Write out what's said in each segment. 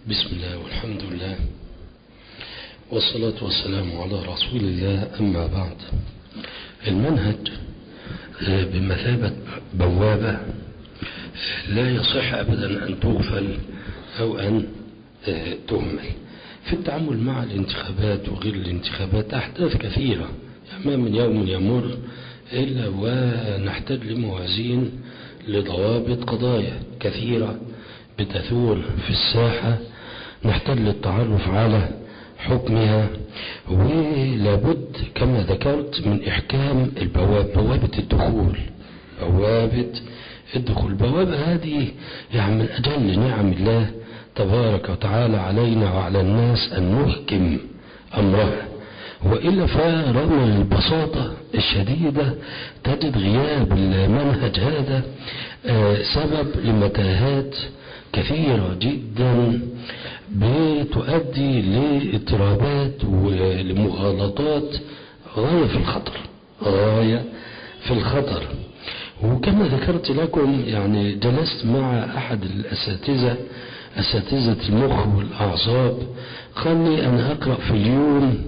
بسم الله والحمد لله والصلاة والسلام على رسول الله أما بعد المنهج بمثابة بوابة لا يصح أبدا أن تغفل أو أن تهمل في التعامل مع الانتخابات وغير الانتخابات أحداث كثيرة ما من يوم يمر إلا ونحتاج لموازين لضوابط قضايا كثيرة بتثور في الساحة نحتاج للتعرف على حكمها ولابد كما ذكرت من إحكام البوابة بوابة الدخول بوابة الدخول البوابة هذه يعني من أجل نعم الله تبارك وتعالى علينا وعلى الناس أن نحكم أمرها وإلا فرغم البساطة الشديدة تجد غياب المنهج هذا سبب لمتاهات كثيرة جدا بتؤدي لاضطرابات ولمغالطات غاية في الخطر غاية في الخطر وكما ذكرت لكم يعني جلست مع أحد الأساتذة أساتذة المخ والأعصاب قال لي أنا أقرأ في اليوم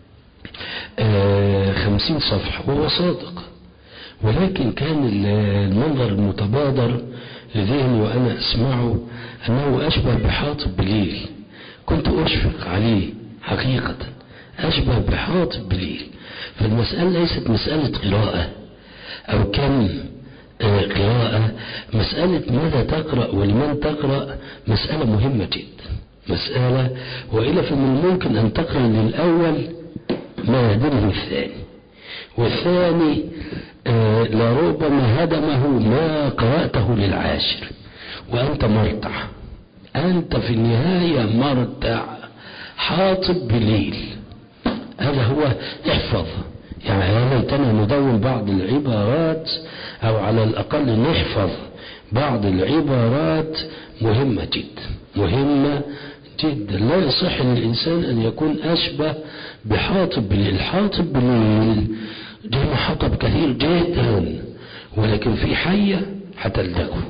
خمسين صفحة وهو صادق ولكن كان المنظر المتبادر لذهني وأنا أسمعه أنه أشبه بحاطب بليل كنت أشفق عليه حقيقة أشبه بحاطب بليل فالمسألة ليست مسألة قراءة أو كم قراءة مسألة ماذا تقرأ ولمن تقرأ مسألة مهمة جدا مسألة وإلا فمن الممكن أن تقرأ للأول ما يهدمه الثاني والثاني آه لربما هدمه ما قرأته للعاشر وأنت مرتع أنت في النهاية مرتع حاطب بليل هذا هو احفظ يعني يا ليتنا ندون بعض العبارات أو على الأقل نحفظ بعض العبارات مهمة جدا مهمة جدا لا يصح للإنسان أن يكون أشبه بحاطب بالليل الحاطب بالليل جمع حطب كثير جدا ولكن في حية هتلدغه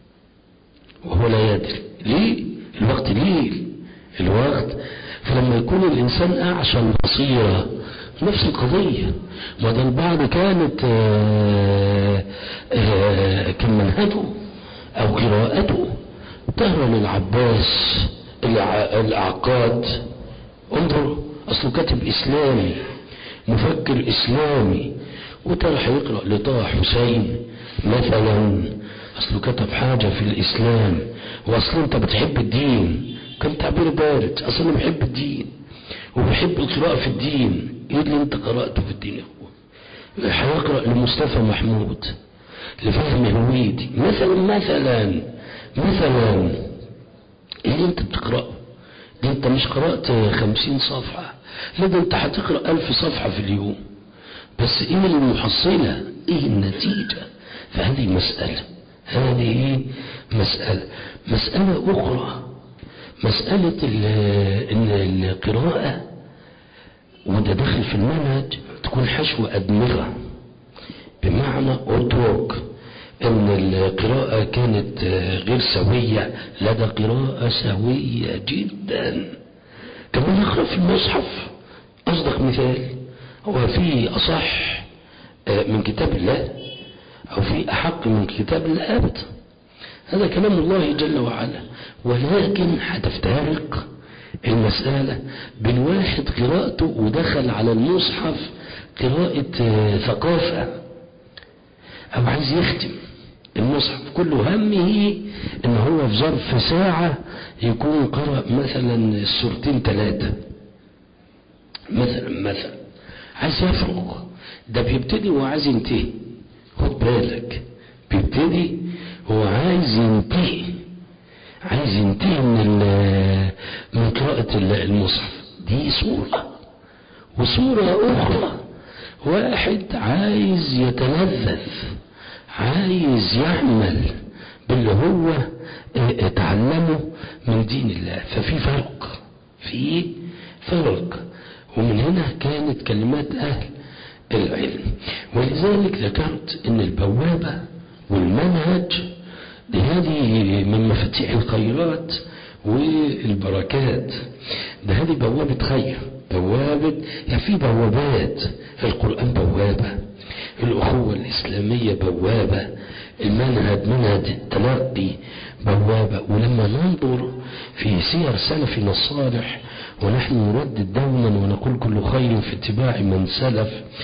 وهو لا يدري ليه الوقت ليل الوقت فلما يكون الإنسان أعشى البصيرة نفس القضية وده البعض كانت آآ آآ كان منهجه أو قراءته تهرى للعباس الأعقاد انظر أصله كاتب إسلامي مفكر إسلامي وترى هيقرأ لطه حسين مثلا أصله كتب حاجة في الإسلام وأصلا أنت بتحب الدين كان تعبير بارد أصلا أنا بحب الدين وبحب القراءة في الدين إيه اللي أنت قرأته في الدين يا أخوة هيقرأ لمصطفى محمود لفهم هويدي مثلا مثلا مثلا اللي أنت بتقرأه دي أنت مش قرأت خمسين صفحة لا ده أنت هتقرأ ألف صفحة في اليوم بس إيه المحصلة إيه النتيجة فهذه مسألة هذه مسألة مسألة أخرى مسألة إن القراءة وده داخل في المنهج تكون حشو أدمغة بمعنى أترك ان القراءة كانت غير سوية لدى قراءة سوية جدا كما نقرأ في المصحف أصدق مثال هو في أصح من كتاب الله أو في أحق من كتاب الله أبدا هذا كلام الله جل وعلا ولكن هتفترق المسألة بين واحد قراءته ودخل على المصحف قراءة ثقافة أو عايز يختم المصحف كل همه ان هو في ظرف ساعة يكون قرأ مثلا السورتين ثلاثة مثلا مثلا عايز يفرغ ده بيبتدي وهو عايز ينتهي خد بالك بيبتدي هو عايز ينتهي عايز ينتهي من من قراءة المصحف دي صورة وصورة أخرى واحد عايز يتلذذ عايز يعمل باللي هو اتعلمه من دين الله ففي فرق في فرق ومن هنا كانت كلمات أهل العلم ولذلك ذكرت ان البوابة والمنهج هذه من مفاتيح الخيرات والبركات ده هذه بوابة خير بوابة يعني في بوابات القرآن بوابة الأخوة الإسلامية بوابة المنهج منهج التلقي بوابة ولما ننظر في سير سلفنا الصالح ونحن نردد دوما ونقول كل خير في اتباع من سلف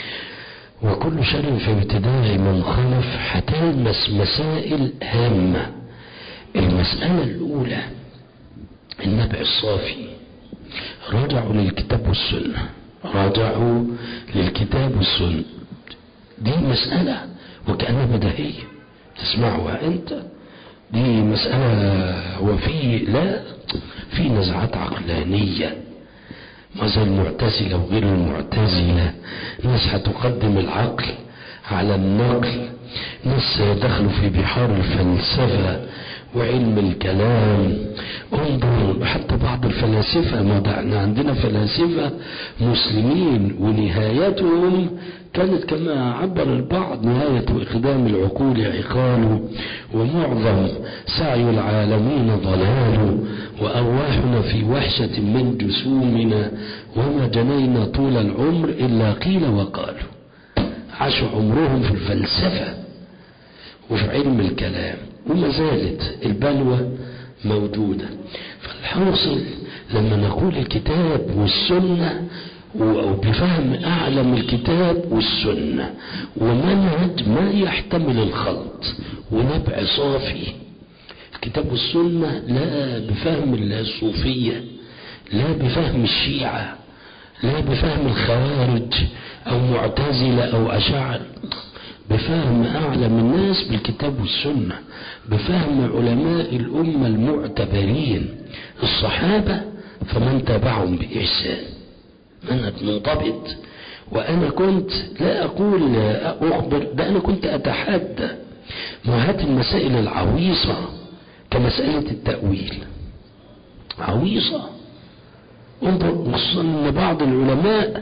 وكل شر في ابتداع من خلف هتلمس مسائل هامة المسألة الأولى النبع الصافي رجعوا للكتاب والسنة رجعوا للكتاب والسنة دي مسألة وكأنها بديهية تسمعها أنت دي مسألة وفي لا في نزعات عقلانية ما زي المعتزلة وغير المعتزلة ناس هتقدم العقل على النقل ناس دخلوا في بحار الفلسفة وعلم الكلام انظر حتى بعض الفلاسفة ما احنا عندنا فلاسفة مسلمين ونهايتهم كانت كما عبر البعض نهاية إقدام العقول عقال ومعظم سعي العالمين ضلال وأرواحنا في وحشة من جسومنا وما جنينا طول العمر إلا قيل وقالوا عاشوا عمرهم في الفلسفة وفي علم الكلام وما زالت البلوى موجودة فالحاصل لما نقول الكتاب والسنة وبفهم أعلم الكتاب والسنة ومنهج ما يحتمل الخلط ونبع صافي الكتاب والسنة لا بفهم الصوفية لا بفهم الشيعة لا بفهم الخوارج أو معتزلة أو أشاعر بفهم أعلم الناس بالكتاب والسنة بفهم علماء الأمة المعتبرين الصحابة فمن تبعهم بإحسان منهج منضبط وأنا كنت لا أقول أخبر ده أنا كنت أتحدى ما هات المسائل العويصة كمسألة التأويل عويصة انظر خصوصا ان بعض العلماء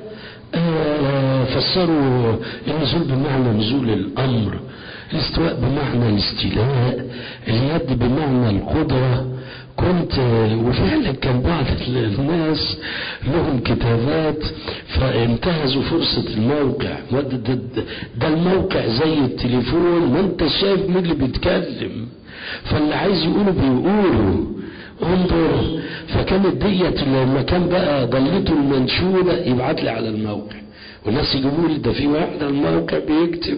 آه فسروا النزول بمعنى نزول الامر الاستواء بمعنى الاستيلاء اليد بمعنى القدرة كنت وفعلا كان بعض الناس لهم كتابات فانتهزوا فرصة الموقع ده, ده الموقع زي التليفون ما انت شايف مين اللي بيتكلم فاللي عايز يقوله بيقوله انظر فكانت ديت لما كان بقى ضلته المنشورة يبعت لي على الموقع والناس يجيبوا لي ده في واحد على الموقع بيكتب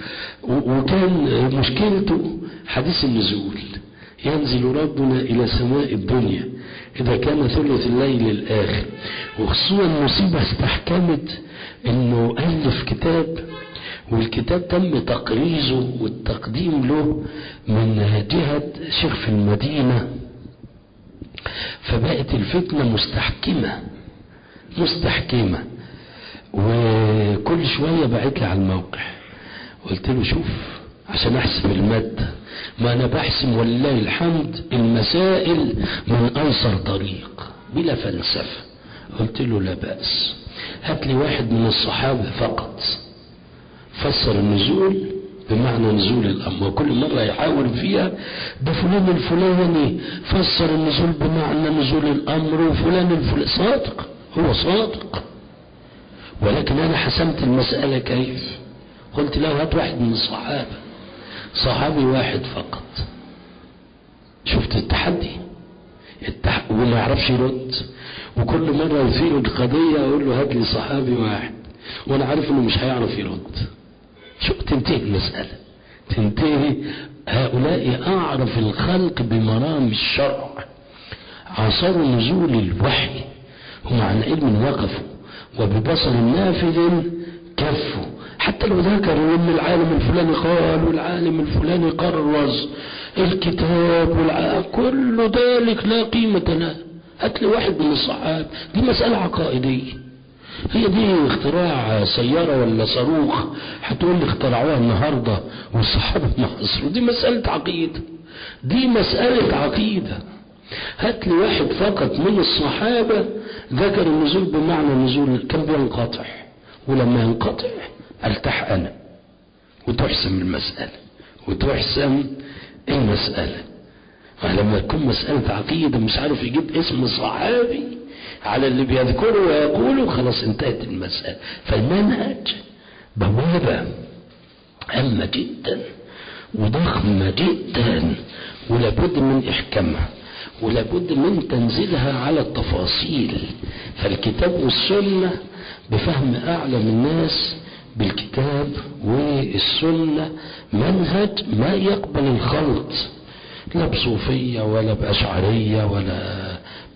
وكان مشكلته حديث النزول ينزل ربنا إلى سماء الدنيا إذا كان ثلث الليل الآخر وخصوصا المصيبة استحكمت إنه ألف كتاب والكتاب تم تقريزه والتقديم له من جهة شيخ في المدينة فبقت الفتنة مستحكمة مستحكمة وكل شوية بعت لي على الموقع قلت له شوف عشان احسب المادة ما انا بحسم ولله الحمد المسائل من ايسر طريق بلا فلسفة قلت له لا بأس هات لي واحد من الصحابة فقط فسر النزول بمعنى نزول الأمر وكل مرة يحاول فيها ده فلان الفلاني فسر النزول بمعنى نزول الأمر وفلان الفلاني صادق هو صادق ولكن أنا حسمت المسألة كيف قلت له هات واحد من الصحابة صحابي واحد فقط شفت التحدي التح... وما يعرفش يرد وكل مرة يثير القضية أقول له هات لي صحابي واحد وأنا عارف إنه مش هيعرف يرد شو تنتهي المسألة تنتهي هؤلاء أعرف الخلق بمرام الشرع عاصروا نزول الوحي هم عن علم وقفوا وببصر نافذ كفوا حتى لو ذكروا ان العالم الفلاني قال والعالم الفلاني قرز الكتاب والع... كل ذلك لا قيمة له هات لي واحد من الصحابة دي مسألة عقائدية هي دي اختراع سيارة ولا صاروخ هتقول لي اخترعوها النهاردة والصحابة ما عصروا دي مسألة عقيدة دي مسألة عقيدة هات لي واحد فقط من الصحابة ذكر النزول بمعنى نزول كان بينقطع ولما ينقطع ارتاح انا وتحسم المسألة وتحسم المسألة لما تكون مسألة عقيدة مش عارف يجيب اسم صحابي على اللي بيذكره ويقوله خلاص انتهت المسألة فالمنهج بوابة هامة جدا وضخمة جدا ولابد من إحكامها ولابد من تنزيلها على التفاصيل فالكتاب والسنة بفهم أعلم الناس بالكتاب والسنة منهج ما يقبل الخلط لا بصوفية ولا بأشعرية ولا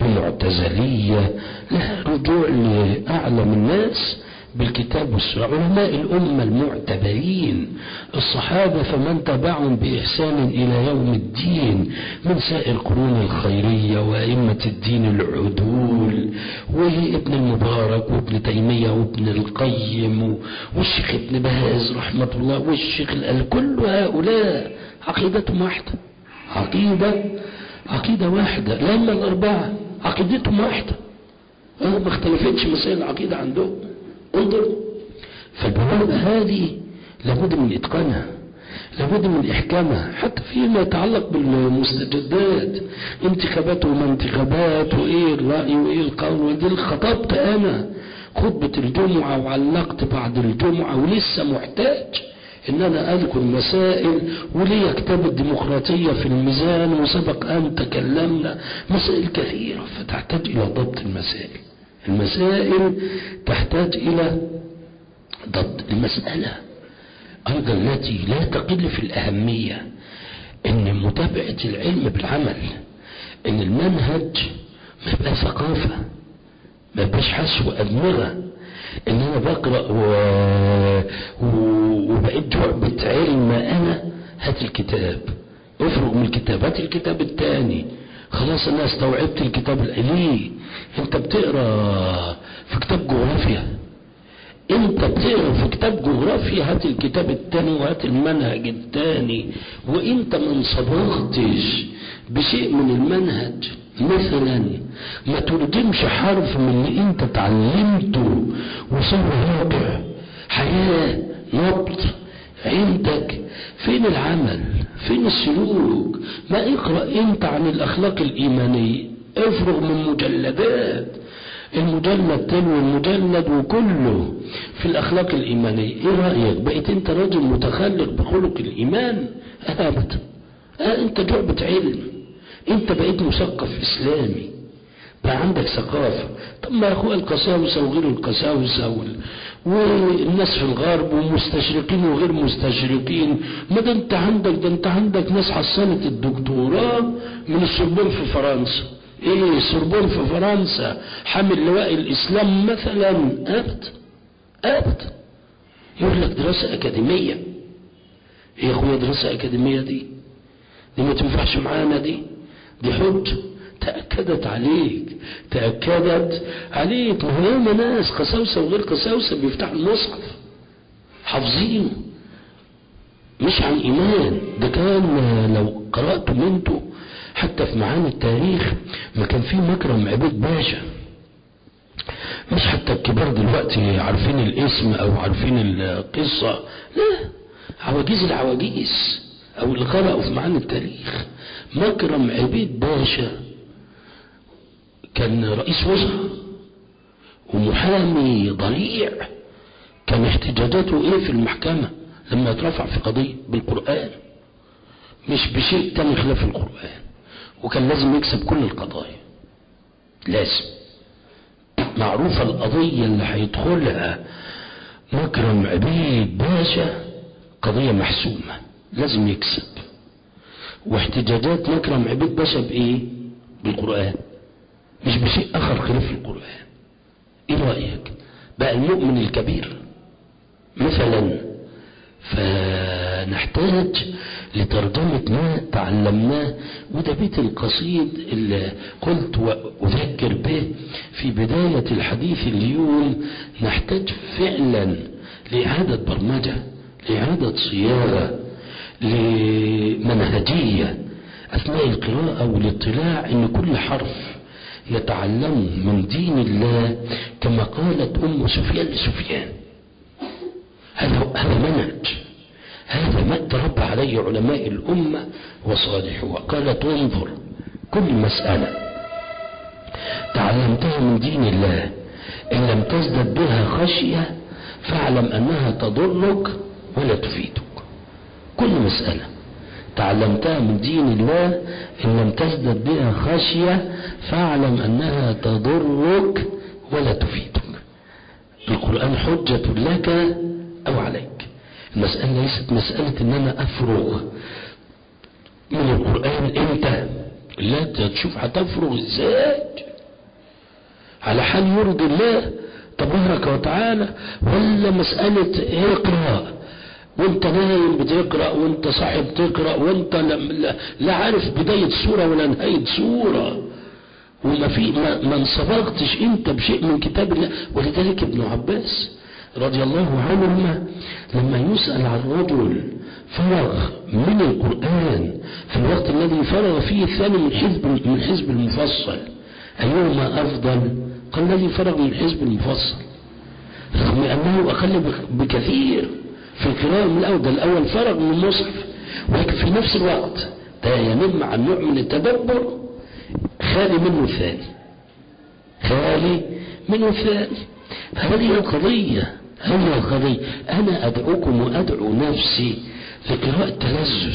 بمعتزلية لا رجوع لأعلم الناس بالكتاب والسنة علماء الأمة المعتبرين الصحابة فمن تبعهم بإحسان إلى يوم الدين من سائر القرون الخيرية وأئمة الدين العدول وابن المبارك وابن تيمية وابن القيم والشيخ ابن باز رحمة الله والشيخ الأل كل هؤلاء عقيدتهم واحدة عقيدة عقيدة واحدة لما الأربعة عقيدتهم واحدة ما اختلفتش مسائل العقيدة عندهم انظر فالبوابة هذه لابد من إتقانها لابد من إحكامها حتى فيما يتعلق بالمستجدات انتخابات وما انتخابات وإيه الرأي وإيه القول ودي خطبت أنا خطبة الجمعة وعلقت بعد الجمعة ولسه محتاج ان انا اذكر مسائل ولي كتاب الديمقراطية في الميزان وسبق ان تكلمنا مسائل كثيرة فتحتاج الى ضبط المسائل المسائل تحتاج إلى ضبط المسألة أيضا التي لا تقل في الأهمية إن متابعة العلم بالعمل إن المنهج ما يبقى ثقافة ما يبقاش حسو أدمغة إن أنا بقرأ و... و... وبقيت جعبة علم أنا هات الكتاب افرغ من الكتاب هات الكتاب الثاني خلاص انا استوعبت الكتاب ليه انت بتقرا في كتاب جغرافيا انت بتقرا في كتاب جغرافيا هات الكتاب التاني وهات المنهج التاني وانت ما انصبغتش بشيء من المنهج مثلا ما ترجمش حرف من اللي انت اتعلمته وصار واقع حياة نبض عندك فين العمل فين السلوك ما اقرأ انت عن الاخلاق الايمانية افرغ من مجلدات المجلد تلو المجلد وكله في الاخلاق الايمانية ايه رأيك بقيت انت راجل متخلق بخلق الايمان ابدا اه انت جعبة علم انت بقيت مثقف اسلامي بقى عندك ثقافة طب ما اخوة القساوسة وغير القساوسة وال... والناس في الغرب ومستشرقين وغير مستشرقين ما ده انت عندك ده انت عندك ناس حصلت الدكتوراه من السربون في فرنسا ايه السربون في فرنسا حامل لواء الاسلام مثلا ابدا ابدا يقول لك دراسة اكاديمية ايه يا اخويا دراسة اكاديمية دي دي ما تنفعش معانا دي دي حجة تأكدت عليك تأكدت عليك ما هو ياما ناس قساوسة وغير قساوسة بيفتحوا المصحف حافظينه مش عن إيمان ده كان لو قرأت منته حتى في معاني التاريخ ما كان في مكرم عبيد باشا مش حتى الكبار دلوقتي عارفين الاسم او عارفين القصة لا عواجيز العواجيز او اللي قرأوا في معاني التاريخ مكرم عبيد باشا كان رئيس وزراء ومحامي ضليع كان احتجاجاته ايه في المحكمة لما يترفع في قضية بالقرآن مش بشيء تاني خلاف القرآن وكان لازم يكسب كل القضايا لازم معروفة القضية اللي هيدخلها مكرم عبيد باشا قضية محسومة لازم يكسب واحتجاجات مكرم عبيد باشا بايه بالقرآن مش بشيء اخر خلاف القرآن ايه رأيك بقى المؤمن الكبير مثلا فنحتاج لترجمة ما تعلمناه وده بيت القصيد اللي قلت وأذكر به في بداية الحديث اليوم نحتاج فعلا لإعادة برمجة لإعادة صياغة لمنهجية أثناء القراءة والاطلاع أن كل حرف نتعلمه من دين الله كما قالت أم سفيان لسفيان هذا هذا منهج هذا ما تربى عليه علماء الأمة وصالحوها قالت انظر كل مسألة تعلمتها من دين الله إن لم تزدد بها خشية فاعلم أنها تضرك ولا تفيدك كل مسألة تعلمتها من دين الله إن لم تزدد بها خشية فاعلم أنها تضرك ولا تفيدك القرآن حجة لك أو عليك المسألة ليست مسألة إن أنا أفرغ من القرآن أنت لا تشوف هتفرغ إزاي على حال يرضي الله تبارك وتعالى ولا مسألة اقرأ وانت نايم بتقرأ وانت صاحب تقرأ وانت لا, لا عارف بداية سورة ولا نهاية سورة وما في ما, ما انصبغتش انت بشيء من كتاب الله ولذلك ابن عباس رضي الله عنهما لما يسأل عن رجل فرغ من القرآن في الوقت الذي فرغ فيه الثاني من حزب من حزب المفصل أيهما أفضل قال الذي فرغ من حزب المفصل رغم أنه أقل بكثير في القراءة من الأول ده الأول فرغ من المصحف ولكن في نفس الوقت ده ينم عن نوع من التدبر خالي منه الثاني خالي منه الثاني هذه القضية هذه القضية أنا أدعوكم وأدعو نفسي لقراءة تلذذ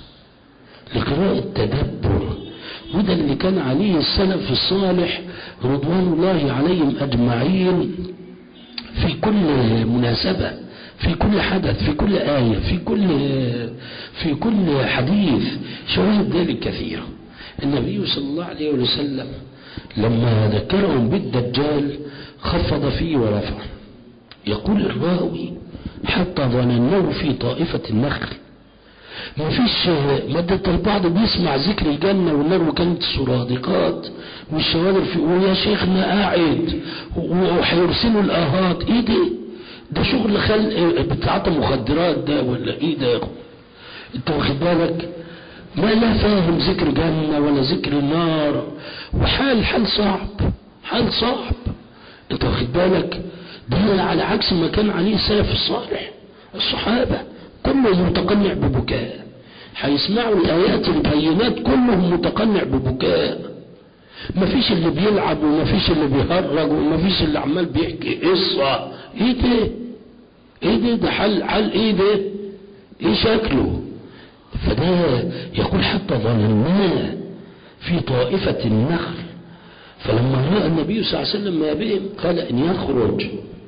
لقراءة تدبر وده اللي كان عليه السلف الصالح رضوان الله عليهم أجمعين في كل مناسبة في كل حدث في كل آية في كل في كل حديث شواهد ذلك كثيرة النبي صلى الله عليه وسلم لما ذكرهم بالدجال خفض فيه ورفع يقول الراوي حتى ظنناه في طائفة النخل ما فيش مادة البعض بيسمع ذكر الجنة والنار وكانت السرادقات والشوادر في ويا شيخنا قاعد وهيرسلوا الآهات ايه ده ده شغل خلق بتاعت مخدرات ده ولا ايه ده انت واخد بالك ما لا فاهم ذكر جنة ولا ذكر نار وحال حال صعب حال صعب انت واخد بالك ده على عكس ما كان عليه السلف الصالح الصحابة كلهم متقنع ببكاء هيسمعوا الآيات البينات كلهم متقنع ببكاء مفيش اللي بيلعب ومفيش اللي بيهرج ومفيش اللي عمال بيحكي قصة ايه ده ايه ده ده حل حل ايه ده ايه شكله فده يقول حتى ظنناه في طائفة النخل فلما رأى النبي صلى الله عليه وسلم ما بهم قال إن يخرج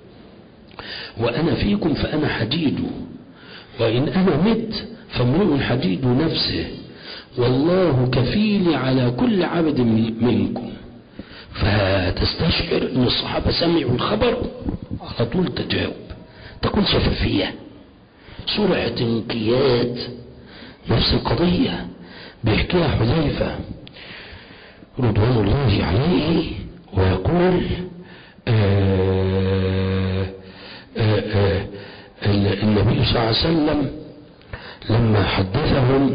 وأنا فيكم فأنا حديد وإن أنا مت فامرؤ حديد نفسه والله كفيلي على كل عبد منكم فتستشعر أن الصحابة سمعوا الخبر على طول تجاوب تكون شفافية سرعة انقياد نفس القضية بيحكيها حذيفة رضوان الله عليه ويقول آآ آآ النبي صلى الله عليه وسلم لما حدثهم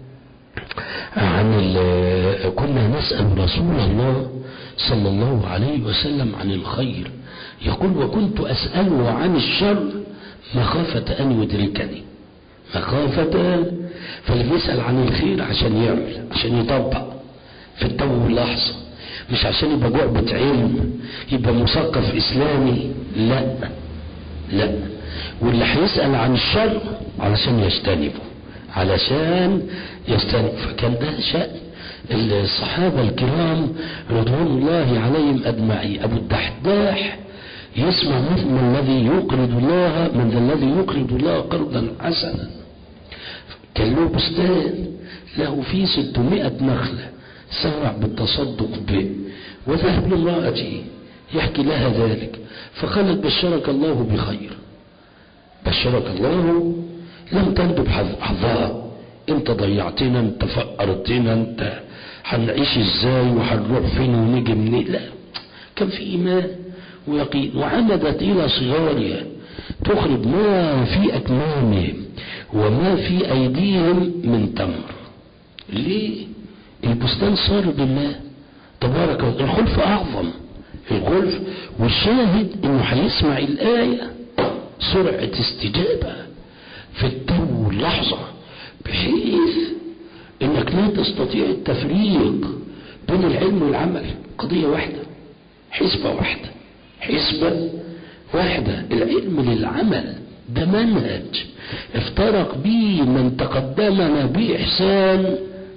عن كنا نسأل رسول الله صلى الله عليه وسلم عن الخير يقول وكنت أسأله عن الشر مخافة أن يدركني مخافة فاللي بيسأل عن الخير عشان يعمل عشان يطبق في التو واللحظة مش عشان يبقى جعبة علم يبقى مثقف إسلامي لا لا واللي هيسأل عن الشر علشان يجتنبه علشان يجتنب فكان ده شأن الصحابة الكرام رضوان الله عليهم أجمعين أبو الدحداح يسمع من الذي يقرض الله من ذا الذي يقرض الله قرضا حسنا كان له بستان له فيه 600 نخلة سارع بالتصدق به وذهب لامرأته يحكي لها ذلك فقالت بشرك الله بخير بشرك الله لم تندب حظها انت ضيعتنا انت فقرتنا انت هنعيش ازاي وهنروح فين ونيجي منين لا كان في ايمان ويقين وعمدت الى صغارها تخرج ما في اكمامهم وما في ايديهم من تمر ليه البستان صار بالله تبارك وتعالى الخلف اعظم الخلف والشاهد انه هيسمع الايه سرعه استجابه في التو اللحظة بحيث انك لا تستطيع التفريق بين العلم والعمل قضية واحدة حسبة واحدة حسبة واحدة العلم للعمل ده منهج افترق به من تقدمنا بإحسان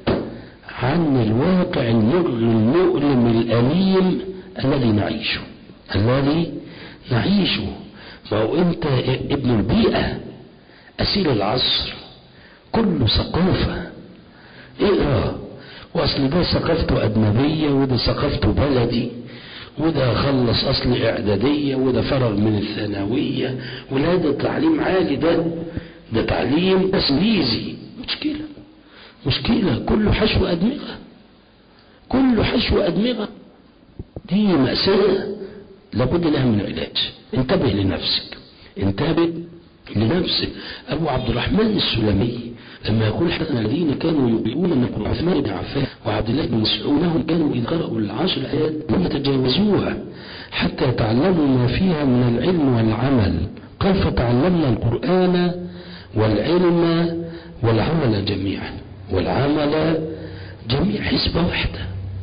عن الواقع المر المؤلم الأليم الذي نعيشه الذي نعيشه ما هو انت ابن البيئة أسير العصر كله ثقافة اقرا واصل ده ثقافته أجنبية وده ثقافته بلدي وده خلص أصل إعدادية وده فرغ من الثانوية ولا ده تعليم عالي ده ده تعليم إنجليزي مشكلة مشكلة كله حشو أدمغة كله حشو أدمغة دي مأساة لابد لها من علاج انتبه لنفسك انتبه لنفسك أبو عبد الرحمن السلمي لما يقول حدثنا الذين كانوا يقولون أن عثمان بن عفان وعبد الله بن مسعود انهم كانوا إذا قرأوا العشر آيات لم يتجاوزوها حتى تعلموا ما فيها من العلم والعمل قال فتعلمنا القرآن والعلم والعمل جميعا والعمل جميع حسبة واحدة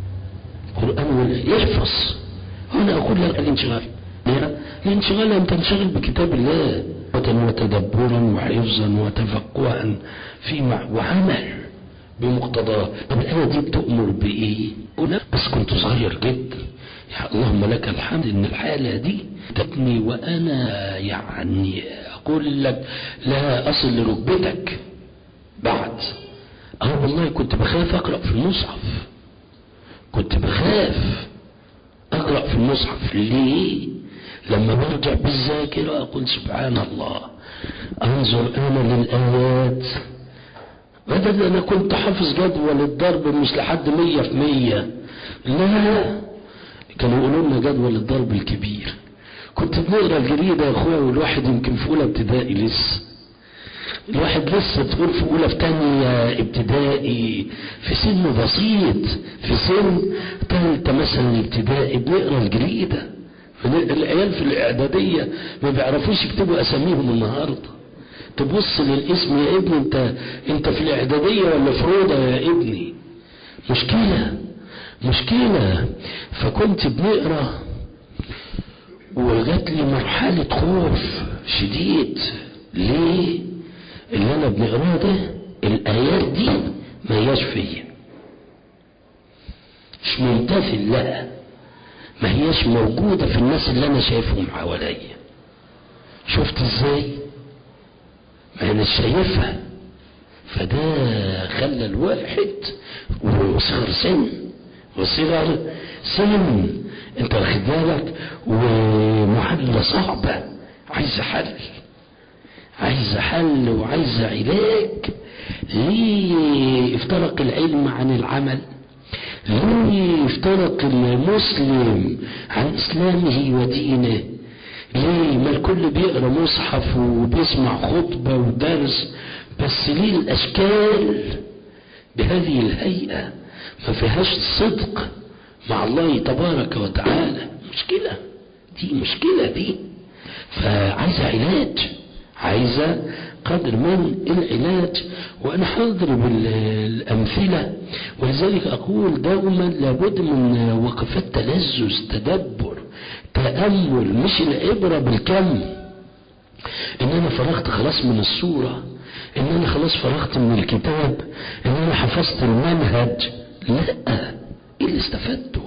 القرآن يحفظ هنا أقول لك الانشغال الانشغال أن تنشغل بكتاب الله وتدبرا وحفظا وتفقها في مع وعمل بمقتضاه طب الآية دي بتؤمر بإيه؟ أنا بس كنت صغير جدا يا اللهم لك الحمد إن الحالة دي تبني وأنا يعني أقول لك لا أصل لركبتك بعد اه والله كنت بخاف اقرا في المصحف كنت بخاف اقرا في المصحف ليه لما برجع بالذاكره اقول سبحان الله انظر انا للايات بدل انا كنت حافظ جدول الضرب مش لحد مية في مية لا كانوا يقولوا لنا جدول الضرب الكبير كنت بنقرا الجريده يا اخويا والواحد يمكن في اولى ابتدائي لسه الواحد لسه تقول في اولى في تانية ابتدائي في سن بسيط في سن تالتة مثلا ابتدائي بنقرا الجريدة العيال في الاعدادية ما بيعرفوش يكتبوا اساميهم النهاردة تبص للاسم يا ابني انت انت في الاعدادية ولا في روضة يا ابني مشكلة مشكلة فكنت بنقرا وجات لي مرحلة خوف شديد ليه اللي انا بنقراه ده الايات دي ما هياش فيا مش ممتثل لها ما هياش موجودة في الناس اللي انا شايفهم حواليا شفت ازاي ما انا شايفها فده خلى الواحد وصغر سن وصغر سن انت واخد بالك ومعادلة صعبة عايزة حل عايزة حل وعايزة علاج ليه افترق العلم عن العمل ليه افترق المسلم عن اسلامه ودينه ليه ما الكل بيقرا مصحف وبيسمع خطبة ودرس بس ليه الاشكال بهذه الهيئة ما فيهاش صدق مع الله تبارك وتعالى مشكلة دي مشكلة دي فعايزة علاج عايزة قدر من العلاج وأنا هضرب الأمثلة ولذلك أقول دوما لابد من وقفات تلذذ تدبر تأمل مش العبرة بالكم إن أنا فرغت خلاص من الصورة إن أنا خلاص فرغت من الكتاب إن أنا حفظت المنهج لا إيه اللي استفدته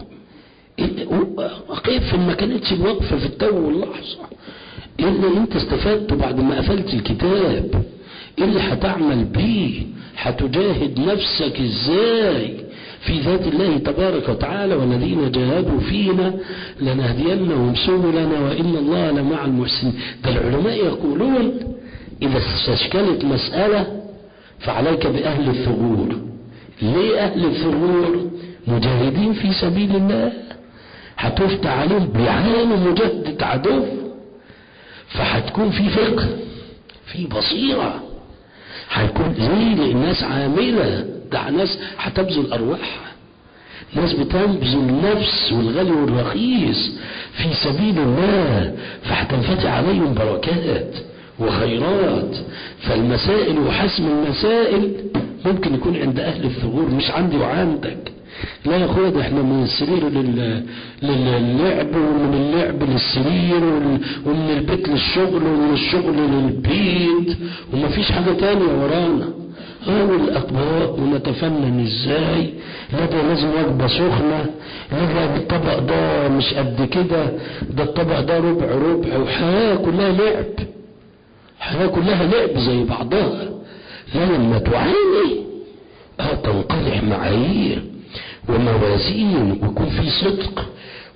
أقف ما كانتش الوقفة في التو واللحظة ايه اللي انت استفدته بعد ما قفلت الكتاب ايه اللي هتعمل بيه هتجاهد نفسك ازاي في ذات الله تبارك وتعالى والذين جاهدوا فينا لنهدينهم سبلنا وان الله لمع المحسنين ده العلماء يقولون اذا استشكلت مسألة فعليك باهل الثغور ليه اهل الثغور مجاهدين في سبيل الله هتفتح عليهم بيعانوا مجاهدة عدو فهتكون في فقه في بصيرة هيكون زي الناس عاملة ده ناس هتبذل أرواحها ناس بتنبذل النفس والغالي والرخيص في سبيل الله فهتنفتح عليهم بركات وخيرات فالمسائل وحسم المسائل ممكن يكون عند أهل الثغور مش عندي وعندك لا يا اخويا ده احنا من السرير لل... للعب ومن اللعب للسرير وال... ومن البيت للشغل ومن الشغل للبيت ومفيش حاجة تانية ورانا اه والاطباق ونتفنن ازاي لا ده لازم وجبة سخنة لا ده الطبق ده مش قد كده ده الطبق ده ربع ربع وحياة كلها لعب حياة كلها لعب زي بعضها لا لما تعاني اه تنقلع معايير وموازين ويكون في صدق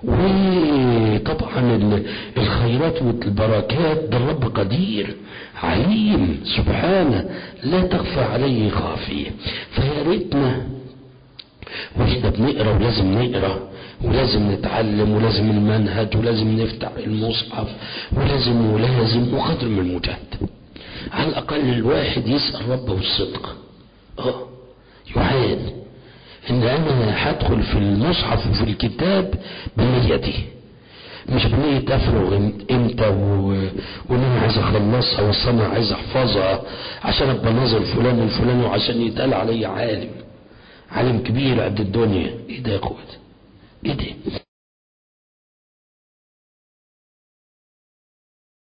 وطبعا الخيرات والبركات ده الرب قدير عليم سبحانه لا تخفى عليه خافية فيا ريتنا واحنا بنقرا ولازم نقرا ولازم نتعلم ولازم المنهج ولازم نفتح المصحف ولازم ولازم وقدر من المجاهد على الاقل الواحد يسال ربه الصدق اه يعان ان انا هدخل في المصحف وفي الكتاب بالنية دي مش بنية افرغ امتى و... وان انا عايز اخلصها واصل انا عايز احفظها عشان ابقى ناظر فلان الفلاني وعشان يتقال علي عالم عالم كبير قد الدنيا ايه ده يا اخوات ايه ده